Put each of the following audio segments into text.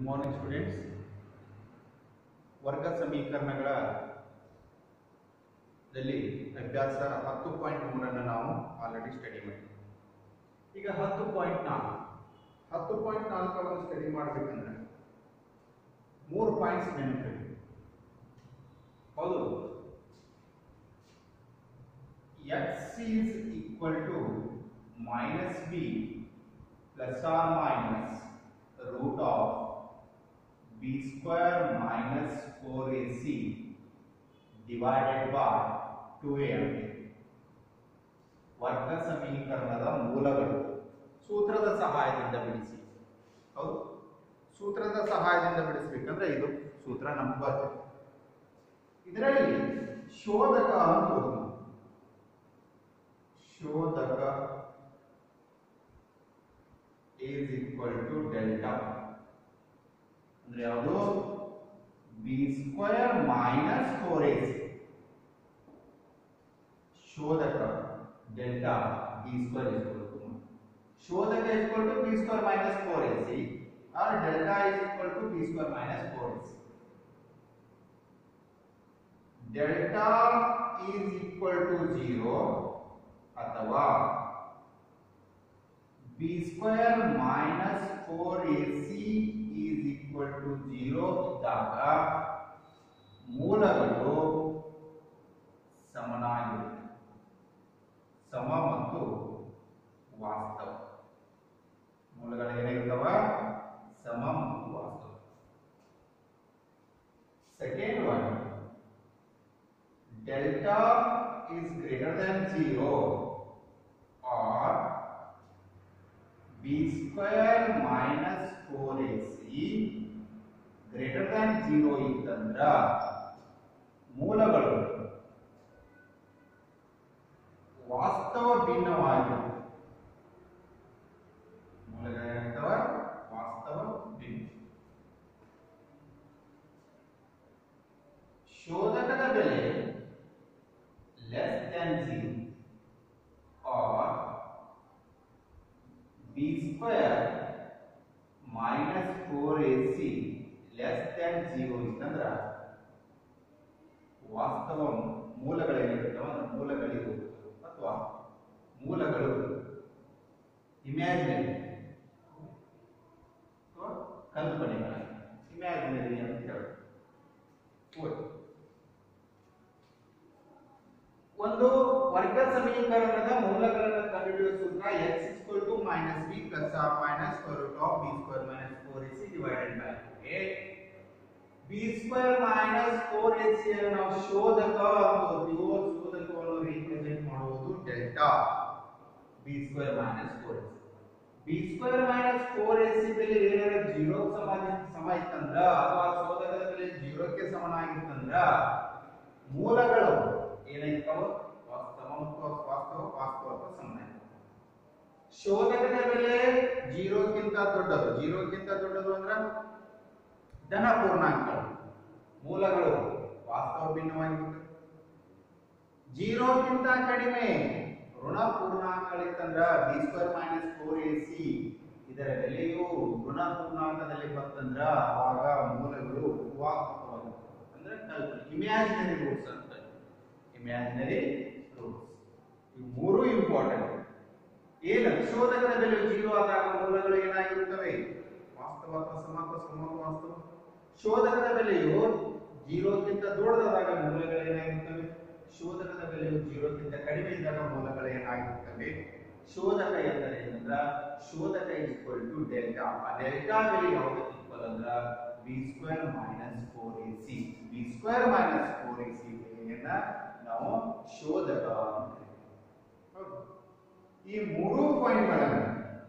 Morning students ವರ್ಗ ಸಮೀಕರಣಗಳ ದಲ್ಲಿ ಅಭ್ಯಾಸ ಹತ್ತು ಪಾಯಿಂಟ್ ಮೂರನ್ನು ನಾವು ಆಲ್ರೆಡಿ ಸ್ಟಡಿ ಮಾಡಿದ್ವಿ ಈಗ ಹತ್ತು ಪಾಯಿಂಟ್ ನಾಲ್ಕು ಹತ್ತು ಪಾಯಿಂಟ್ ನಾಲ್ಕನ್ನು ಸ್ಟಡಿ ಮಾಡಬೇಕಂದ್ರೆ ಮೂರು ಪಾಯಿಂಟ್ಸ್ ನೆನಪಿಡಿ ಹೌದು x is equal to minus b plus or minus root of b square minus four a c divided by two a ವರ್ಗ ಸಮೀಕರಣದ ಮೂಲಗಳು ಸೂತ್ರದ ಸಹಾಯದಿಂದ ಬಿಡಿಸಿ ಹೌದು ಸೂತ್ರದ ಸಹಾಯದಿಂದ ಬಿಡಿಸಬೇಕಂದ್ರೆ ಇದು ಸೂತ್ರ ನಮ್ಗೆ ಬರ್ತದೆ ಇದರಲ್ಲಿ ಶೋಧಕ ಅಂತ ಓದೋಣ. ಶೋಧಕ is equal to delta ಅಂದ್ರೆ ಯಾವುದು b square minus four a c ಶೋಧಕ delta b square is equal to ಶೋಧಕ is equal to b square minus four a c or delta is equal to b square minus four a c delta is equal to zero ಅಥವಾ b square minus four a c is equal to zero ಇದ್ದಾಗ ಮೂಲಗಳು ಸಮನಾಗಿರುತ್ತೆ ಸಮ ಮತ್ತು ವಾಸ್ತವ ಮೂಲಗಳು ಏನಾಗಿರ್ತಾವ ಸಮ ಮತ್ತು ವಾಸ್ತವ second one delta is greater than 0 or b square minus 4ac greater than 0 ಇತ್ತಂದ್ರ ಮೂಲಗಳು ವಾಸ್ತವ ಭಿನ್ನವಾಗಿರುತ್ತೆ ಮೂಲಗಳೇನಾಗ್ತವ ವಾಸ್ತವ ಭಿನ್ನ ಶೋಧಕದ ಬೆಲೆ less than 0 or b square minus 4ac less than 0 ಇತ್ತಂದ್ರ ವಾಸ್ತವ ಮೂಲಗಳೇನಿರುತ್ತವ ಅಂದ್ರೆ ಮೂಲಗಳಿರು ಅಥವಾ ಮೂಲಗಳು ಇಮ್ಯಾಜಿನರಿ ಅಥವಾ ಕಲ್ಪನೆಗಳ ಇಮ್ಯಾಜಿನರಿ ಅಂತ ಹೇಳಿ ಓಕೆ ಒಂದು ವರ್ಗ ಸಮೀಕರಣದ ಮೂಲಗಳನ್ನು ಕಂಡುಹಿಡಿಯುವ ಸೂತ್ರ x equal to minus b plus r minus square root of b square minus 4ac divided by 2a b square minus 4ac ಅನ್ನು ನಾವು ಶೋಧಕ ಅಂತ ಓದ್ತೀವೋ ಶೋಧಕವನ್ನು ರಿಪ್ರೆಸೆಂಟ್ ಮಾಡುವುದು delta b square minus 4ac b square minus 4ac ಬೆಲೆ ಏನಾರ 0 ಸಮ ಸಮ ಇತ್ತಂದ್ರ ಅಥವಾ ಶೋಧಕದ ಬೆಲೆ 0 ಕ್ಕೆ ಸಮನಾಗಿತ್ತಂದ್ರ ಮೂಲಗಳು ಏನಾಯ್ತಾವ ವಾಸ್ತವ ಮತ್ತು ವಾಸ್ತವ ವಾಸ್ತವ ಅಥವಾ ಸಮಯ ಶೋಧಕದ ಬೆಲೆ ಜೀರೋಕ್ಕಿಂತ ದೊಡ್ಡದು ಜೀರೋಕ್ಕಿಂತ ದೊಡ್ಡದು ಅಂದ್ರ ಧನ ಪೂರ್ಣಾಂಕಗಳು ಮೂಲಗಳು ವಾಸ್ತವ ಭಿನ್ನವಾಗಿರುತ್ತೆ ಜೀರೋಕ್ಕಿಂತ ಕಡಿಮೆ ಋಣ ಪೂರ್ಣಾಂಕಗಳಿತ್ತಂದ್ರ b square minus four a c ಇದರ ಬೆಲೆಯು ಋಣ ಪೂರ್ಣಾಂಕದಲ್ಲಿ ಬಂತಂದ್ರ ಆವಾಗ ಮೂಲಗಳು ವಾಸ್ತವವಾಗಿರ್ತವೆ ಅಂದ್ರೆ ಕಲ್ಪನೆ ಇಮ್ಯಾಜಿನರಿ ರೂಟ್ಸ್ ಅಂತ ಇಮ್ಯಾಜಿನರಿ ರೂಟ್ಸ್ ಇವು ಮೂರು ಇಂಪಾರ್ಟೆಂಟ್ ಏನು ಶೋಧಕದ ಬೆಲೆ ಜೀರೋ ಆದಾಗ ಮೂಲಗಳು ಏನಾಗಿರುತ್ತವೆ ವಾಸ್ತವ ಅಥವಾ ಸಮ ಅಥವಾ ಸಮ ಅಥವಾ ವಾಸ್ತವ ಶೋಧಕದ ಬೆಲೆಯು ಜೀರೋಕ್ಕಿಂತ ದೊಡ್ಡದಾದಾಗ ಮೂಲಗಳು ಏನಾಗಿರುತ್ತವೆ ಶೋಧಕದ ಬೆಲೆಯು ಜೀರೋಕ್ಕಿಂತ ಕಡಿಮೆ ಇದ್ದಾಗ ಮೂಲಗಳು ಏನಾಗಿರುತ್ತವೆ ಶೋಧಕ ಎಂದರೆ ಏನಂದ್ರ ಶೋಧಕ ಈಕ್ವಲ್ ಟು ಡೆಲ್ಟಾ ಆ ಡೆಲ್ಟಾ ಬೆಲೆ ಯಾವುದಕ್ಕೆ ಈಕ್ವಲ್ ಅಂದ್ರ b square minus four a c b square minus four a c ಬೆಲೆಯನ್ನ ನಾವು ಶೋಧಕ ಅಂತ ಕರೀತೀವಿ. ಹೌದು. ಈ ಮೂರು ಪಾಯಿಂಟ್ಗಳನ್ನು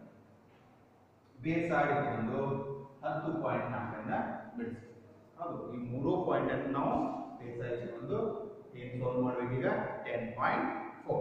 ಬೇಸಾಡಿಕೊಂಡು ಹತ್ತು ಪಾಯಿಂಟ್ ನಾಲ್ಕನ್ನ ಬಿಡಿಸ್ತೀವಿ ಹೌದು ಈ ಮೂರು ಪಾಯಿಂಟ್ ಅನ್ನು ನಾವು ಬೇಸಾಯಿಸಿಕೊಂಡು ಏನ್ ಸಾಲ್ವ್ ಮಾಡ್ಬೇಕೀಗ ten point four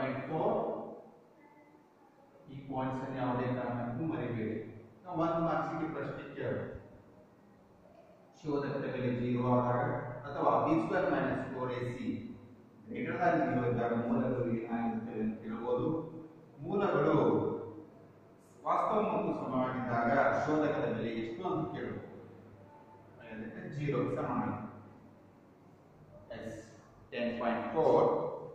point four ಈ ಪಾಯಿಂಟ್ಸ್ ಅನ್ನು ಯಾವುದೇ ಕಾರಣಕ್ಕೂ ಮರಿಬೇಡಿ ನಾವು ಒಂದು ಮಾರ್ಕ್ಸಿಗೆ ಪ್ರಶ್ನೆ ಕೇಳೋಣ ಶೋಧಕದ ಬೆಲೆ ಜೀರೋ ಆದಾಗ ಅಥವಾ b square minus four a c greater than zero ಇದ್ದಾಗ ಮೂಲಗಳು ಏನಾಗಿರುತ್ತವೆ ಅಂತ ಕೇಳಬಹುದು ಮೂಲಗಳು ವಾಸ್ತವ ಮತ್ತು ಸಮವಾಗಿದ್ದಾಗ ಶೋಧಕದ ಬೆಲೆ ಎಷ್ಟು ಅಂತ ಕೇಳಬಹುದು ಅದಕ್ಕೆ ಜೀರೋ ಸಮಾನ ಎಸ್ ಟೆನ್ ಪಾಯಿಂಟ್ ಫೋರ್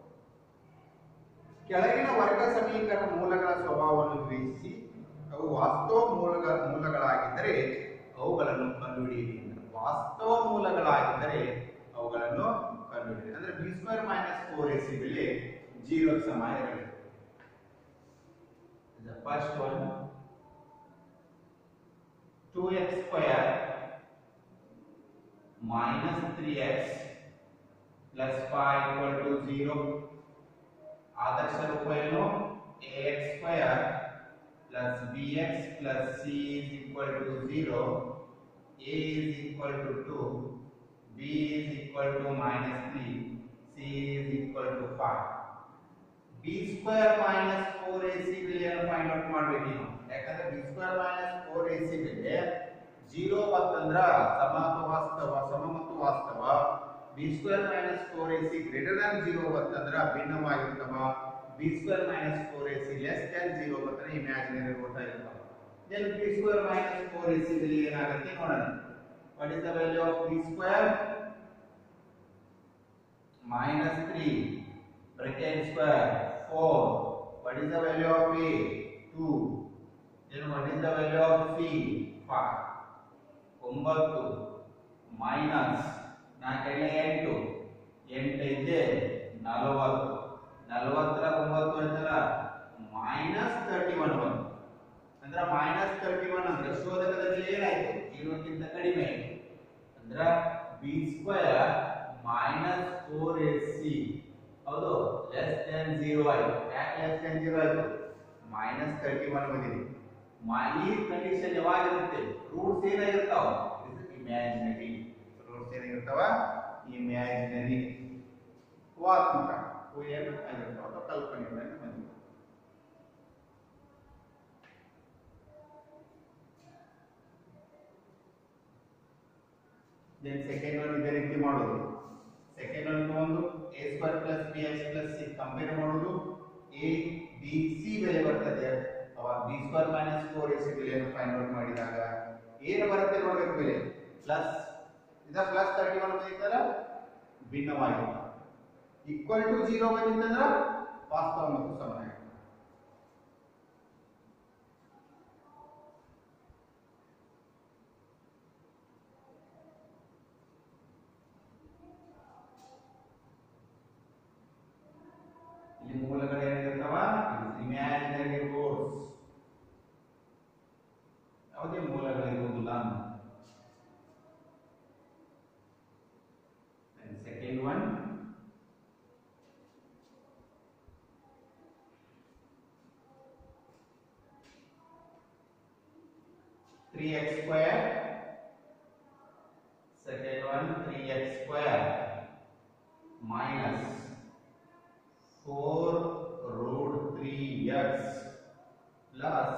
ಕೆಳಗಿನ ವರ್ಗ ಸಮೀಕರಣ ಮೂಲಗಳ ಸ್ವಭಾವವನ್ನು ಗ್ರಹಿಸಿ ಅವು ವಾಸ್ತವ ಮೂಲಗಳ ಮೂಲಗಳಾಗಿದ್ದರೆ ಅವುಗಳನ್ನು ಕಂಡುಹಿಡಿಯಿರಿ ವಾಸ್ತವ ಮೂಲಗಳಾಗಿದ್ದರೆ ಅವುಗಳನ್ನು ಕಂಡುಹಿಡಿಯಿರಿ ಅಂದ್ರೆ b square minus four a c ಬೆಲೆ ಜೀರೋ ಸಮ ಇರಲಿ The first one 2x square minus 3x plus 5 equal to 0 ಆದರ್ಶ ರೂಪ ಏನು ax square plus bx plus c is equal to 0 a is equal to 2 b is equal to minus 3 c is equal to 5 b square minus four a c ಬೆಲೆಯನ್ನು find out ಮಾಡ್ಬೇಕು ನೀವು ಯಾಕಂದ್ರೆ b square minus four a c ಬೆಲೆ zero ಬಂತಂದ್ರ ಸಮ ಅಥವಾ ವಾಸ್ತವ ಸಮ ಮತ್ತು ವಾಸ್ತವ b square minus four a c greater than zero ಬಂತಂದ್ರ ಭಿನ್ನವಾಗಿರ್ತವ b square minus four a c less than zero ಬಂದ್ರೆ ಇಮ್ಯಾಜಿನರಿ ರೂಟ್ ಆಗಿರ್ತವ then b square minus four a c ಬೆಲೆ ಏನಾಗುತ್ತೆ ನೋಡೋಣ what is the value of b square minus 3 bracket square 4 what is the value of a 2 then what is the value of c 5 ಒಂಬತ್ತು minus ನಾಲ್ಕೈದು ಎಂಟು ಎಂಟೈದೆ ನಲವತ್ತು ನಲವತ್ತರ ಒಂಬತ್ತು ಅಂತಲ್ಲ minus thirty one ಬಂತು ಅಂದ್ರೆ ಮೈನಸ್ ತರ್ಟಿ ಒನ್ ಅಂದ್ರೆ ಶೋಧಕದ ಬೆಲೆ ಏನಾಯ್ತು ಜೀರೋಕ್ಕಿಂತ ಕಡಿಮೆ ಆಯ್ತು ಅಂದ್ರ b square minus four a c ಹೌದು ಲೆಸ್ ದೆನ್ ಜೀರೋ ಆಯ್ತು ಯಾಕೆ ಲೆಸ್ ದೆನ್ ಜೀರೋ ಆಯ್ತು ಮೈನಸ್ ತರ್ಟಿ ಒನ್ ಬಂದಿದೆ ಈ ಕಂಡೀಷನ್ ಯಾವಾಗಿರುತ್ತೆ ರೂಟ್ಸ್ ಏನಾಗಿರ್ತಾವ ಇಮ್ಯಾಜಿನರಿ ರೂಟ್ಸ್ ಏನಾಗಿರ್ತಾವ ಇಮ್ಯಾಜಿನರಿ ವಾತ್ಮಕ ಏನು ಆಗಿರ್ತಾವ ಅಥವಾ ಕಲ್ಪನೆಗಳನ್ನು ಬಂದಿವೆ ದೆನ್ ಸೆಕೆಂಡ್ ಒನ್ ಇದೇ ರೀತಿ ಮಾಡೋದು ಸೆಕೆಂಡ್ ಒನ್ ತಗೊಂಡು a square plus b x plus c compare ಮಾಡೋದು ಎ ಬಿ ಸಿ ಬೆಲೆ ಬರ್ತದೆ ಅವಾಗ b square minus four a c ಬೆಲೆಯನ್ನು ಫೈಂಡ್ ಔಟ್ ಮಾಡಿದಾಗ ಏನು ಬರುತ್ತೆ ನೋಡ್ಬೇಕು ಬೆಲೆ ಪ್ಲಸ್ ಇದ ಪ್ಲಸ್ ತರ್ಟಿ ಒನ್ ಬಂದಿತ್ತಲ್ಲ ಭಿನ್ನವಾಗಿಲ್ಲ ಈಕ್ವಲ್ ಟು ಜೀರೋ ಬಂದಿತ್ತಂದ್ರ ವಾಸ್ತವ ಮತ್ತು ಸಮಾನ ಇಲ್ಲಿ ಮೂಲಗಳು ಏನಿರ್ತಾವ ಇಮ್ಯಾಜಿನರಿ ರೂಟ್ಸ್ ಯಾವುದೇ ಮೂಲಗಳಿರುವುದಿಲ್ಲ second one three x square second one three x square minus 4 root 3x plus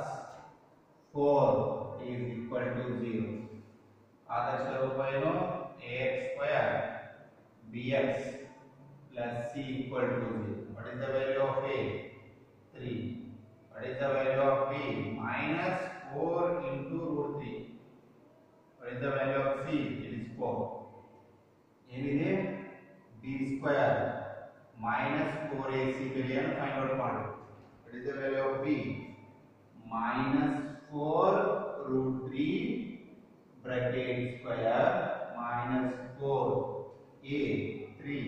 4 is equal to 0. ಆದರ್ಶ ರೂಪ ಏನು ax square bx plus c equal to 0. What is the value of a? 3. What is the value of b? Minus 4 into root 3. What is the value of c? It is 4. ಏನಿದೆ b square minus 4ac ಬೆಲೆಯನ್ನು find out ಮಾಡಿ what is the value of b minus 4 root 3 bracket square minus 4 a 3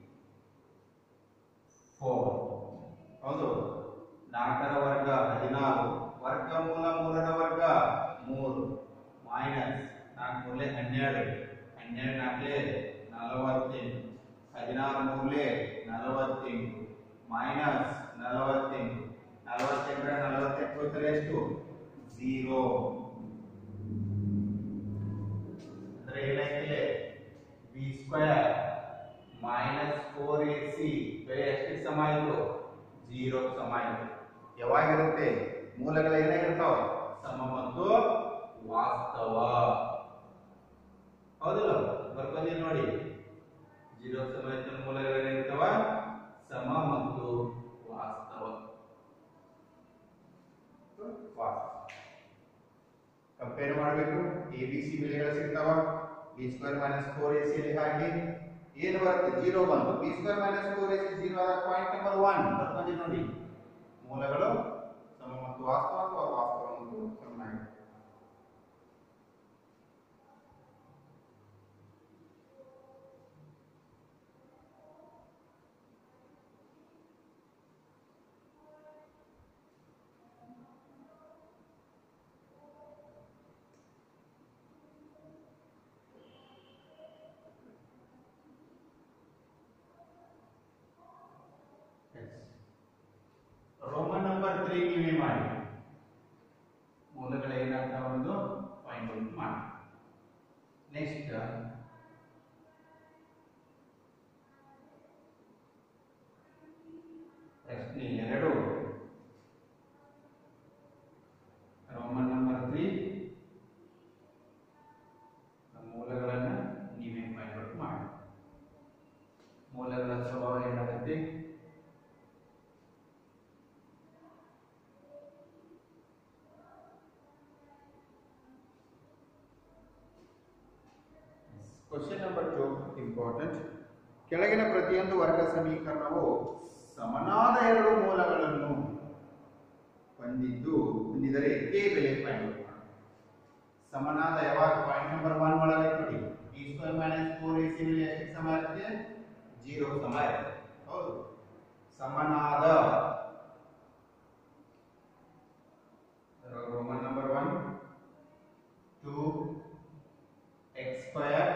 4 ಹೌದು ನಾಲ್ಕರ ವರ್ಗ ಹದಿನಾರು ವರ್ಗಮೂಲ ಮೂರರ ವರ್ಗ ಮೂರು ಮೈನಸ್ ನಾಲ್ಕು ಮೂರಲೆ ಹನ್ನೆರಡು ಹನ್ನೆರಡು ನಾಲ್ಕಲೆ ನಲವತ್ತೆಂಟು ಹದಿನಾರು ಮೂರಲೆ ನಲವತ್ತೆಂಟು ಮೈನಸ್ ನಲವತ್ತೆಂಟು ನಲವತ್ತೆಂಟರ ನಲವತ್ತೆಂಟು ಉತ್ತರ ಎಷ್ಟು ಝೀರೋ ಅಂದ್ರೆ ಏನಾಯ್ತಿದೆ b square minus four a c ಬೆಲೆ ಎಷ್ಟಕ್ಕೆ ಸಮ ಆಯಿತು ಜೀರೋ ಸಮ ಇರುತ್ತೆ ಯಾವಾಗಿರುತ್ತೆ ಮೂಲಗಳು ಏನಾಗಿರ್ತಾವ ಸಮ ಮತ್ತು ವಾಸ್ತವ ಹೌದಲ್ಲ ಬರ್ಕೊಂಡಿ ನೋಡಿ ಜೀರೋ ಸಮ ಇದ್ದ ಮೂಲಗಳು ಏನಾಗಿರ್ತಾವ ಸಮ ಮತ್ತು ವಾಸ್ತವ ಕಂಪೇರ್ ಮಾಡಬೇಕು ಎ ಬಿ ಸಿ ಬೆಲೆಗಳು ಸಿಗ್ತಾವ b square minus four a c ಹಾಕಿ ಏನು ಬರುತ್ತೆ ಜೀರೋ ಬಂತು b square minus four a c zero ಆದ ಪಾಯಿಂಟ್ ನಂಬರ್ ಒನ್ ಬರ್ಕೊಂಡಿ ನೋಡಿ ಮೂಲಗಳು ಸಮ ಮತ್ತು ವಾಸ್ತವ ಅಥವಾ ವಾಸ್ತವ ಮತ್ತು ಸಮನಾಗಿರುತ್ತೆ ರೋಮನ್ ನಂಬರ್ ತ್ರೀ ನೀವೇ ಮಾಡಿ ಮೂಲಗಳು ಏನಾಗ್ತಾವ ಅನ್ನೋದು ಫೈಂಡ್ ಔಟ್ ಮಾಡಿ ನೆಕ್ಸ್ಟ್ ಪ್ರಶ್ನೆ ಎರಡು ರೋಮನ್ ನಂಬರ್ ತ್ರೀ ಮೂಲಗಳನ್ನು ನೀವೇ ಫೈಂಡ್ ಔಟ್ ಮಾಡಿ ಮೂಲಗಳ ಸ್ವಭಾವ ಏನಾಗುತ್ತೆ ಕ್ವಶನ್ ನಂಬರ್ ಟು ಇಂಪಾರ್ಟೆಂಟ್ ಕೆಳಗಿನ ಪ್ರತಿಯೊಂದು ವರ್ಗ ಸಮೀಕರಣವು ಸಮನಾದ ಎರಡು ಮೂಲಗಳನ್ನು ಹೊಂದಿದ್ದು ಹೊಂದಿದರೆ ಕೆ ಬೆಲೆ ಫೈಂಡ್ ಸಮನಾದ ಯಾವಾಗ ಪಾಯಿಂಟ್ ನಂಬರ್ ಒನ್ ಒಳಗೆ ನೋಡಿ b square minus four a c ಎಷ್ಟು ಸಮ ಇರುತ್ತೆ ಜೀರೋ ಸಮ ಇರುತ್ತೆ ಹೌದು ಸಮನಾದ Roman number one two x square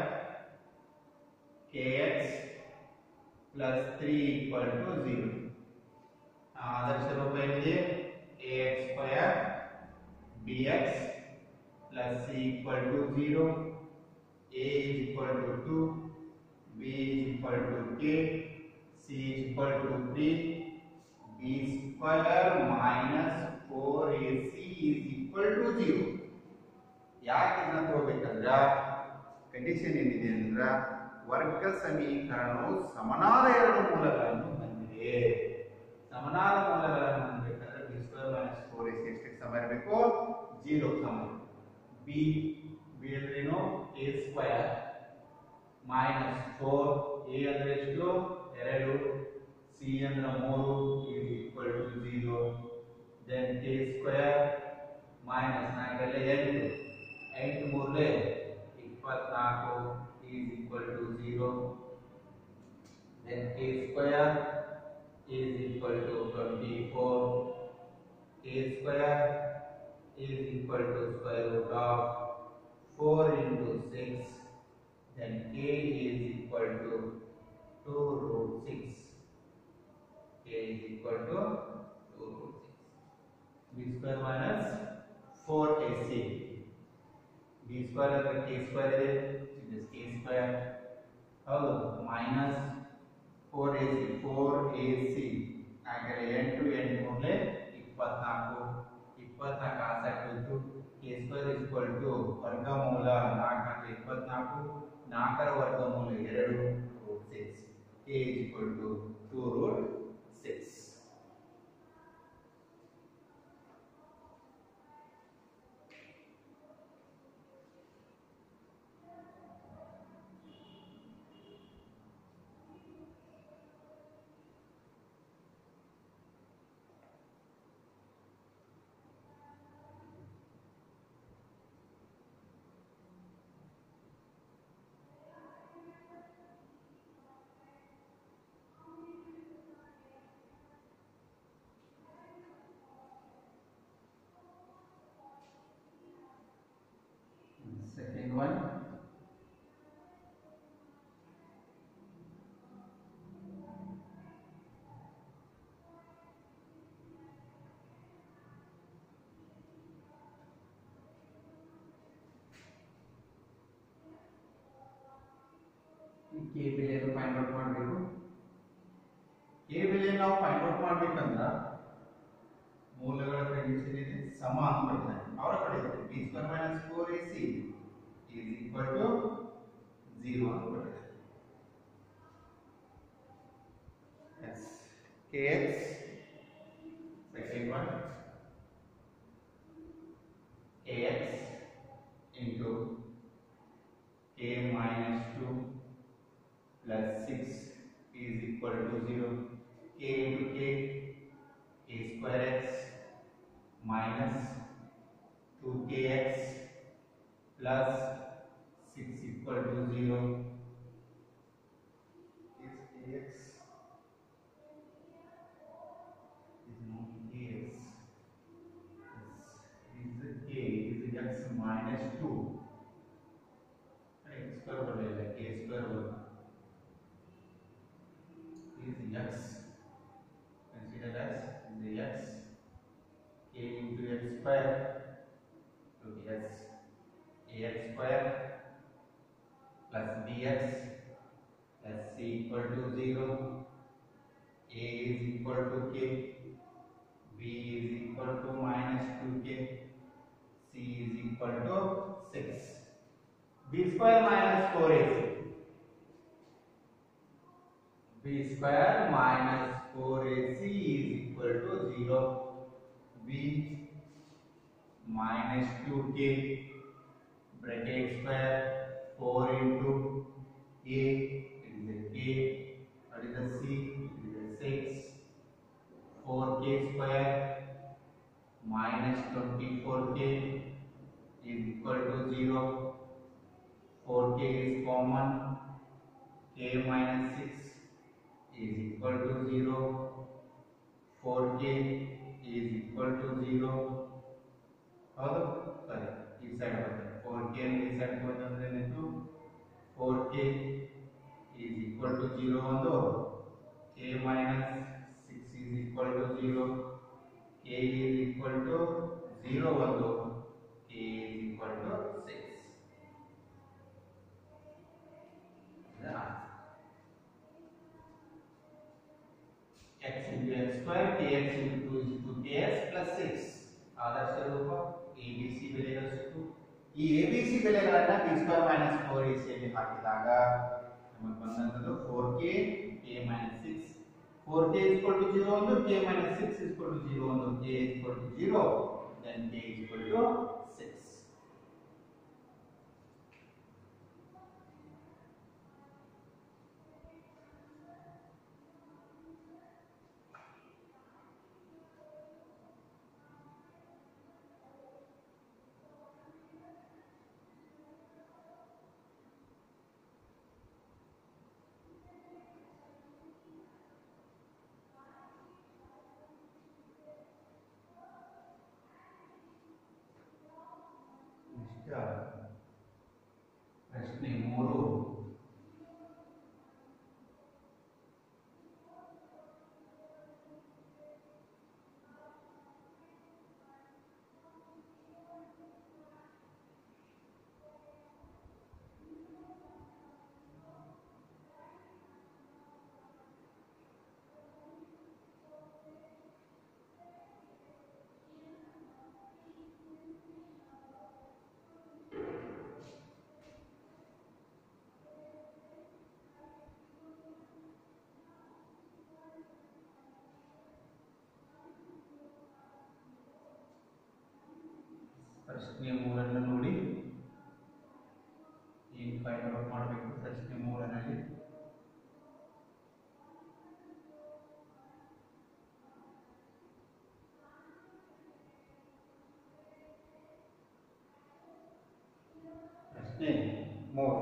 kx plus 3 equal to 0 ಆದರ್ಶ ರೂಪ ಏನಿದೆ ax square bx plus c equal to 0 a is equal to 2 b is equal to k c is equal to 3 b square minus 4ac is equal to 0 ಯಾಕೆ ಇದನ್ನ ತಗೋಬೇಕಂದ್ರ condition ಏನಿದೆ ಅಂದ್ರ ವರ್ಗ ಸಮೀಕರಣವು ಸಮನಾದ ಎರಡು ಮೂಲಗಳನ್ನು ಹೊಂದಿದೆ ಸಮನಾದ ಮೂಲಗಳನ್ನು ಹೊಂದಬೇಕಾದ್ರೆ b square minus four s ಎಷ್ಟಕ್ಕೆ ಸಮ ಇರಬೇಕು ಜೀರೋ ಸಮ ಬಿ ಬಿ ಅಂದ್ರೇನು a square minus four a ಅಂದ್ರೆ ಎಷ್ಟು ಎರಡು ಸಿ ಅಂದ್ರೆ ಮೂರು is equal to zero then k square minus ನಾಲ್ಕಲ್ಲೇ ಎಂಟು ಎಂಟು ಮೂರಲೆ ಇಪ್ಪತ್ನಾಲ್ಕು is equal to zero then k square is equal to 24 k square is equal to square root of 4 into 6 then k is equal to 2 root 6 k is equal to 2 root 6 b square minus 4ac b square ಅಂದ್ರೆ k square ಇದೆ this k square ಹೌದು minus four a c four a c ಹಾಗಾದ್ರೆ ಎಂಟು ಎಂಟು ಮೂರಲೆ ಇಪ್ಪತ್ನಾಲ್ಕು ಇಪ್ಪತ್ನಾಲ್ಕು ಆ side ಬಂತು ಕೆ ಸ್ಕ್ವೇರ್ ಇಕ್ವಲ್ ಟು ವರ್ಗಮೂಲ ನಾಲ್ಕು ಅಂದ್ರೆ ಇಪ್ಪತ್ನಾಲ್ಕು ನಾಲ್ಕರ ವರ್ಗಮೂಲ ಎರಡು root six k is equal to two root six Second one. K ಬೆಲೆಯನ್ನು ಫೈಂಡ್ ಔಟ್ ಮಾಡಬೇಕು ಎ ಬೆಲೆ ನಾವು ಫೈಂಡ್ ಔಟ್ ಮಾಡ್ಬೇಕಂದ್ರ ಮೂಲಗಳ ಕಂಡೀಷನ್ ಇದೆ ಸಮ ಅಂತ ಬರ್ತಾರೆ ಅವರ ಕಡೆ ಇದೆ b square minus four a c is equal to zero ಅಂತ ಬರ್ತಾರೆ s k x second one ax into k minus 2 plus 6 is equal to 0 k into k a square x minus 2kx plus 6 equal to 0 is kx is not kx is k is x minus 2 x square बनेगा k square होगा is x consider as the x k into x square to yes ax square plus bx plus c equal to 0 a is equal to k b is equal to minus 2k c is equal to 6 b square minus 4ac b square minus 4ac is equal to 0 b minus 2k bracket square 4 into a it is a k what is the c it is a 6 4k square minus 24k is equal to 0 4k is common k minus 6 is equal to 0 4k is equal to 0 ಹೌದು ಸರಿ ಈ side ಬರ್ತದೆ four K ಈ side ಬಂದ್ರೆ ಏನಾಯ್ತು four k is equal to zero ಒಂದು k minus six is equal to zero k is equal to zero ಒಂದು k is equal to six x into x square kx into 2 is to ks plus 6 ಆದರ್ಶ ರೂಪ abc ಬೆಲೆಗಳು ಸಿಕ್ಕು ಈ abc ಬೆಲೆಗಳನ್ನ b square minus 4ac ಅಲ್ಲಿ ಹಾಕಿದಾಗ ನಮಗೆ ಬಂದಂತದ್ದು 4k k minus 6 4k is equal to 0 ಒಂದು k minus 6 is equal to 0 ಒಂದು k is equal to 0 then k is equal to 6 ಇಷ್ಟ ಪ್ರಶ್ನೆ ಮೂರು ಪ್ರಶ್ನೆ ಮೂರನ್ನು ನೋಡಿ ಏನು ಫೈಂಡ್ ಔಟ್ ಮಾಡಬೇಕು ಪ್ರಶ್ನೆ ಮೂರನಲ್ಲಿ ಪ್ರಶ್ನೆ ಮೂರು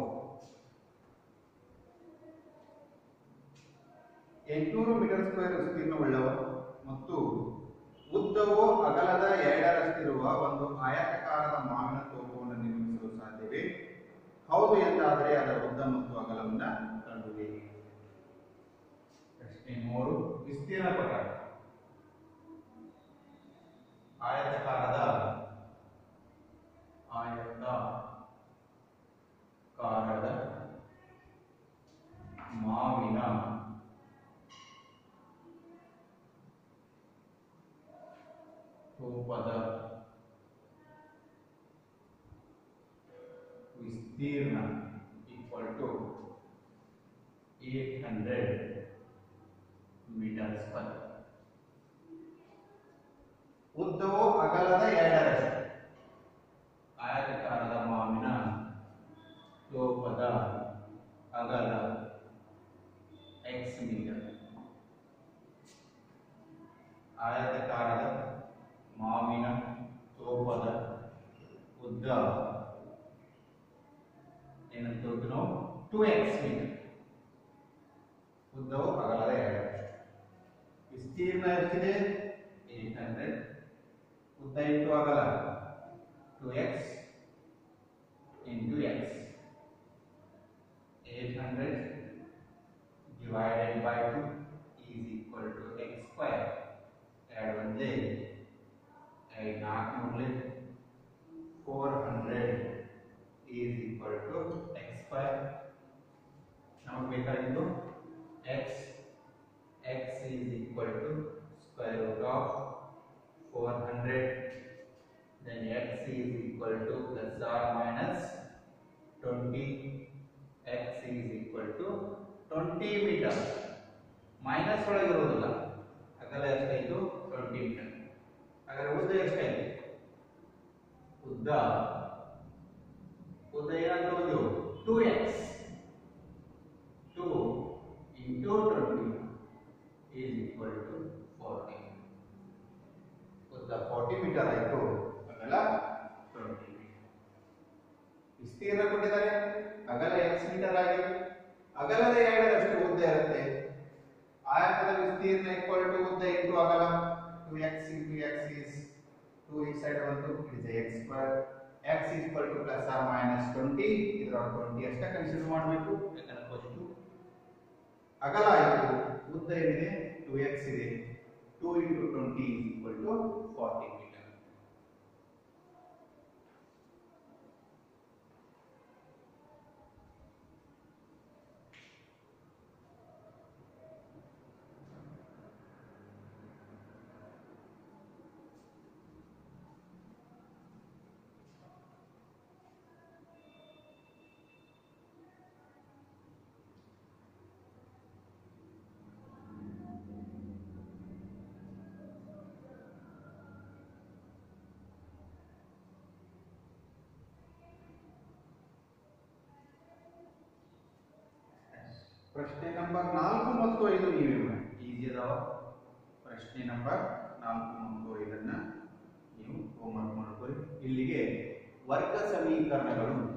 ಎಂಟುನೂರು ಮೀಟರ್ ಸ್ಕ್ವೇರ್ ವಿಸ್ತೀರ್ಣವುಳ್ಳವ ಮತ್ತು ಉದ್ದವು ಅಗಲದ ಎರಡರಷ್ಟಿರುವ ಒಂದು ಆಯತಾಕಾರದ ಮಾವಿನ ತೋಪವನ್ನು ನಿರ್ಮಿಸಲು ಸಾಧ್ಯವೇ ಹೌದು ಎಂದಾದರೆ ಅದರ ಉದ್ದ ಮತ್ತು ಅಗಲವನ್ನ ಕಂಡುಹಿಡಿ ಪ್ರಶ್ನೆ ಮೂರು ವಿಸ್ತೀರ್ಣ ಪ್ರಕಾರ ಆಯತಾಕಾರದ ಆಯತಾಕಾರದ ಮಾವಿನ ರೂಪದ ವಿಸ್ತೀರ್ಣ equal to eight hundred metre square ಉದ್ದವು ಅಗಲದ ಎರಡರಷ್ಟು ಆಯತಾಕಾರದ ಮಾವಿನ ಲೋಪದ ಅಗಲ ಎಕ್ಸ್ ಮೀಟರ್ ಆಯತಾಕಾರದ ಮಾವಿನ ತೋಪದ ಉದ್ದ ಏನಂತ ನಾವು ಟು ಎಕ್ಸ್ ಮೀಟರ್ ಉದ್ದವು ಅಗಲದ ಎರಡು ವಿಸ್ತೀರ್ಣ ಎಷ್ಟಿದೆ ಏಟ್ ಹಂಡ್ರೆಡ್ ಉದ್ದ ಇಂಟು ಅಗಲ two x into x eight hundred divided by 2 is equal to x square. Add one day. Add ನಾಲ್ಕು ಮೂರಲೆ 400 is equal to x square. ನಮಗೆ ಬೇಕಾಗಿದ್ದು x x is equal to square root of 400 then x is equal to plus or minus 20 x is equal to 20 metre minus ಒಳಗೆ ಇರೋದಿಲ್ಲ ಅಗಲ ಎಷ್ಟಾಯ್ತು twenty metre ಹಾಗಾದ್ರೆ ಉದ್ದ ಎಷ್ಟಾಯ್ತು ಉದ್ದ ಉದ್ದ ಏನಂತ ಒಂದು two x two into twenty is equal to forty ಉದ್ದ ಫೋರ್ಟಿ ಮೀಟರ್ ಆಯ್ತು ಅಗಲ ಟ್ವೆಂಟಿ ಮೀಟರ್ ವಿಸ್ತೀರ್ಣ ಕೊಟ್ಟಿದ್ದಾರೆ ಅಗಲ ಎಕ್ಸ್ ಮೀಟರ್ ಆಗಿದೆ ಅಗಲದ ಎರಡರಷ್ಟು ಉದ್ದ ಇರುತ್ತೆ ಆಯತದ ವಿಸ್ತೀರ್ಣ ಈಕ್ವಲ್ ಟು ಉದ್ದ ಇಂಟು ಅಗಲ two x into x is to ಈ ಸೈಡ್ ಬಂತು it is x square x equal to plus or minus twenty ಇದರ ಟ್ವೆಂಟಿ ಅಷ್ಟೇ ಕನ್ಸಿಡರ್ ಮಾಡಬೇಕು ಯಾಕಂದ್ರೆ ಫಸ್ಟು ಅಗಲ ಆಯಿತು ಉದ್ದ ಏನಿದೆ ಟು ಎಕ್ಸ್ ಇದೆ two into twenty is equal to forty metre ಪ್ರಶ್ನೆ ನಂಬರ್ ನಾಲ್ಕು ಮತ್ತು ಐದು ನೀವೇ ಮಾಡಿ ಈಸಿ ಅದಾವ ಪ್ರಶ್ನೆ ನಂಬರ್ ನಾಲ್ಕು ಮತ್ತು ಐದನ್ನ ನೀವು ಹೋಮ್ವರ್ಕ್ ಮಾಡ್ಕೊಳ್ಳಿ ಇಲ್ಲಿಗೆ ವರ್ಗ ಸಮೀಕರಣಗಳು